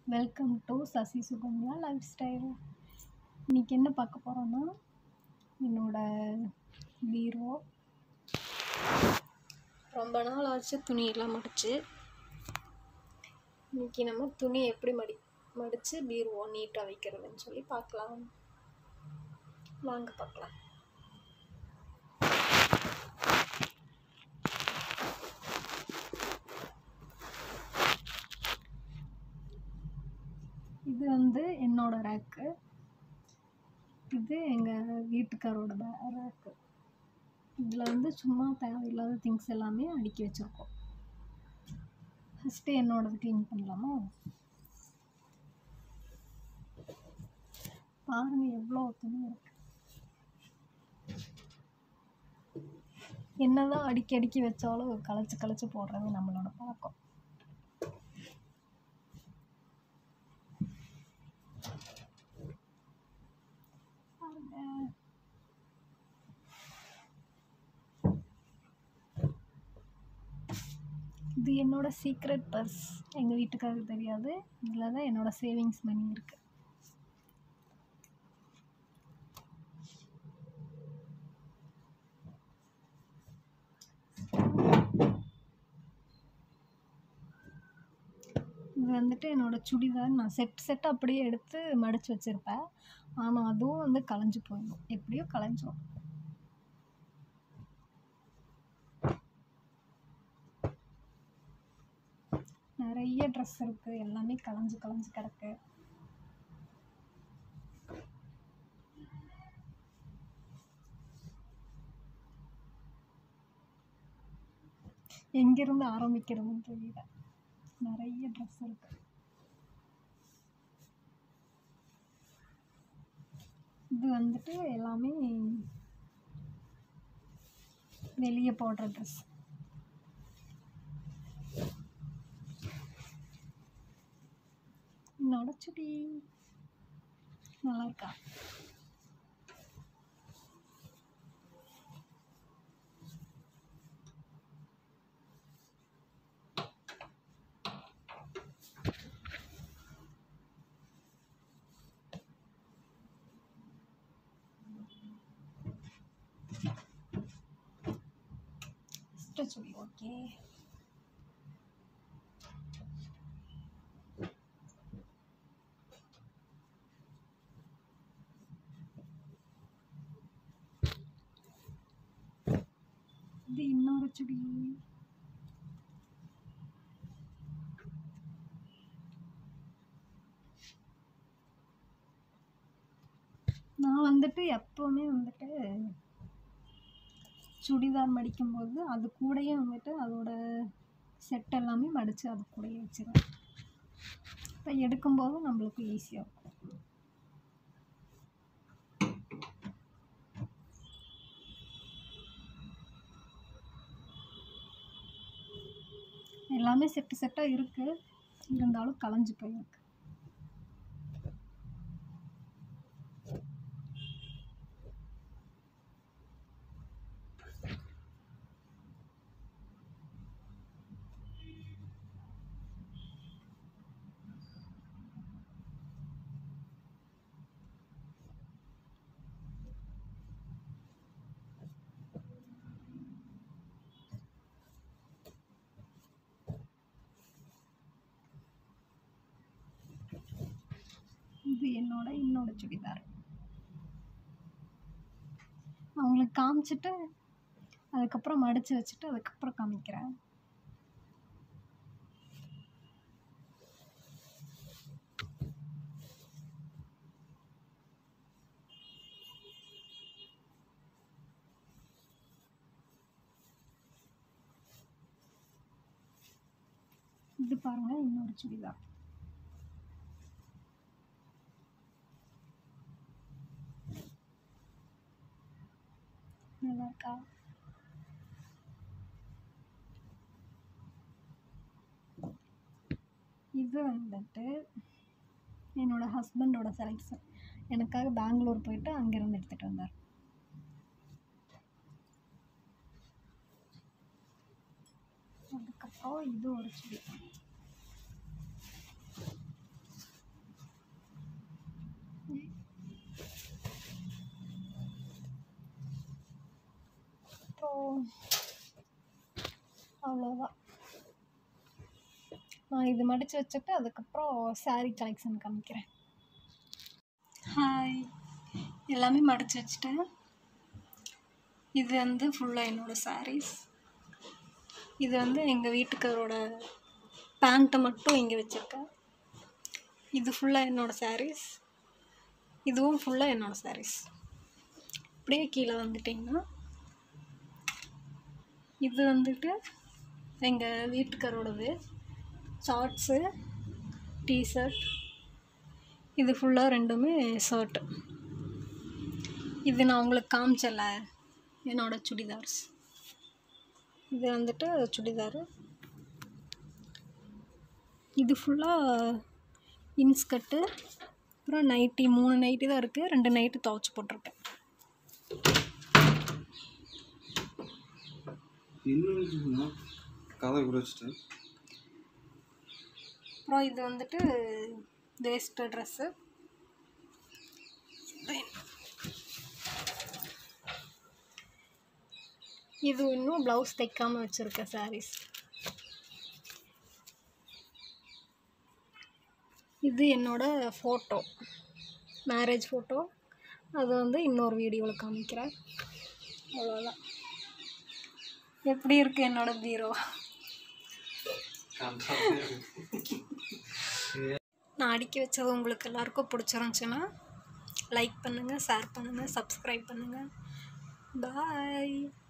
welcome to Sasi Sukanya lifestyle இன்றைக்கி என்ன பார்க்க போகிறோன்னா என்னோட பீரோ ரொம்ப நாள் ஆச்சு துணியெல்லாம் மடித்து இன்றைக்கி நம்ம துணி எப்படி மடி மடித்து பீரோவை நீட்டாக வைக்கிறதுன்னு சொல்லி பார்க்கலாம் வாங்க பார்க்கலாம் இது வந்து என்னோட ரேக்கு இது எங்கள் வீட்டுக்காரோட ரேக்கு இதில் வந்து சும்மா தேவையில்லாத திங்ஸ் எல்லாமே அடுக்கி வச்சுருக்கோம் ஃபஸ்ட்டு என்னோடது க்ளீன் பண்ணலாமா பாருங்கள் எவ்வளோ துணி இருக்கு என்னதான் அடுக்கி அடுக்கி வச்சாலும் களைச்சு களைச்சு போடுறது நம்மளோட பழக்கம் பாருங்க இது என்னோட சீக்ரெட் பர்ஸ் எங்கள் வீட்டுக்காருக்கு தெரியாது இதில் தான் என்னோட சேவிங்ஸ் மணி இருக்கு இது வந்துட்டு என்னோட சுடிதார் நான் செட் செட் அப்படியே எடுத்து மடித்து வச்சுருப்பேன் ஆனால் அதுவும் வந்து கலைஞ்சு போயிடும் எப்படியோ கலைஞ்சிரும் நிறைய ட்ரெஸ் இருக்குது எல்லாமே கலைஞ்சு கலைஞ்சு கிடக்கு எங்கேருந்து ஆரம்பிக்கிறதுன்னு தெரியல நிறைய ட்ரெஸ் இருக்கு இது வந்துட்டு எல்லாமே வெளியே போடுற ட்ரெஸ் என்னோட சுடி நல்லா இருக்கா ஃபஸ்ட்டு சுடி ஓகே இது இன்னொரு சுடி நான் வந்துட்டு எப்போவுமே வந்துட்டு சுடிதார் மடிக்கும்போது அது கூடயே வந்துட்டு அதோட செட் எல்லாமே மடித்து அது கூடயே வச்சிருவேன் இப்போ எடுக்கும்போது நம்மளுக்கு ஈஸியாக இருக்கும் எல்லாமே செட்டு செட்டாக இருக்குது இருந்தாலும் கலைஞ்சு போயிருக்கு இது என்னோட இன்னோட சுடிதார் அவங்களுக்கு காமிச்சிட்டு அதுக்கப்புறம் மடித்து வச்சுட்டு அதுக்கப்புறம் காமிக்கிறேன் இது பாருங்க இன்னொரு சுடிதார் நல்லா இருக்கா இது வந்துட்டு என்னோட ஹஸ்பண்டோட செலக்ஷன் எனக்காக பெங்களூர் போயிட்டு அங்கேருந்து எடுத்துகிட்டு வந்தார் அதுக்கப்புறம் இது ஒரு சுடி அவ்வளோதான் நான் இது மடித்து வச்சுட்டு அதுக்கப்புறம் saree கலெக்ஷன் காமிக்கிறேன் ஹாய் எல்லாமே மடித்து வச்சுட்டேன் இது வந்து ஃபுல்லாக என்னோடய sarees இது வந்து எங்கள் வீட்டுக்காரோட பேண்ட்டை மட்டும் இங்கே வச்சுருக்கேன் இது ஃபுல்லாக என்னோடய sarees இதுவும் ஃபுல்லாக என்னோடய sarees அப்படியே கீழே வந்துட்டிங்கன்னா இது வந்துட்டு எங்கள் வீட்டுக்காரோடது ஷார்ட்ஸு டிஷர்ட் இது ஃபுல்லாக ரெண்டுமே ஷர்ட்டு இது நான் உங்களுக்கு காமிச்சல என்னோடய சுடிதார்ஸ் இது வந்துட்டு சுடிதாரு இது ஃபுல்லாக இன்ஸ்கர்ட்டு அப்புறம் நைட்டி மூணு நைட்டி தான் இருக்குது ரெண்டு நைட்டு துவைச்சி போட்டிருக்கேன் இன்னொன்று கதை கூட வச்சுட்டேன் அப்புறம் இது வந்துட்டு வேஸ்ட்டு ட்ரெஸ்ஸு இது இன்னும் ப்ளவுஸ் தைக்காமல் வச்சுருக்க சாரீஸ் இது என்னோட ஃபோட்டோ மேரேஜ் ஃபோட்டோ அது வந்து இன்னொரு வீடியோவில் காமிக்கிறேன் அவ்வளோதான் எப்படி இருக்குது என்னோட பீரோ நான் அடுக்கி வச்சது உங்களுக்கு எல்லாருக்கும் பிடிச்சிருந்துச்சுன்னா லைக் பண்ணுங்கள் ஷேர் பண்ணுங்கள் சப்ஸ்கிரைப் பண்ணுங்கள் பாய்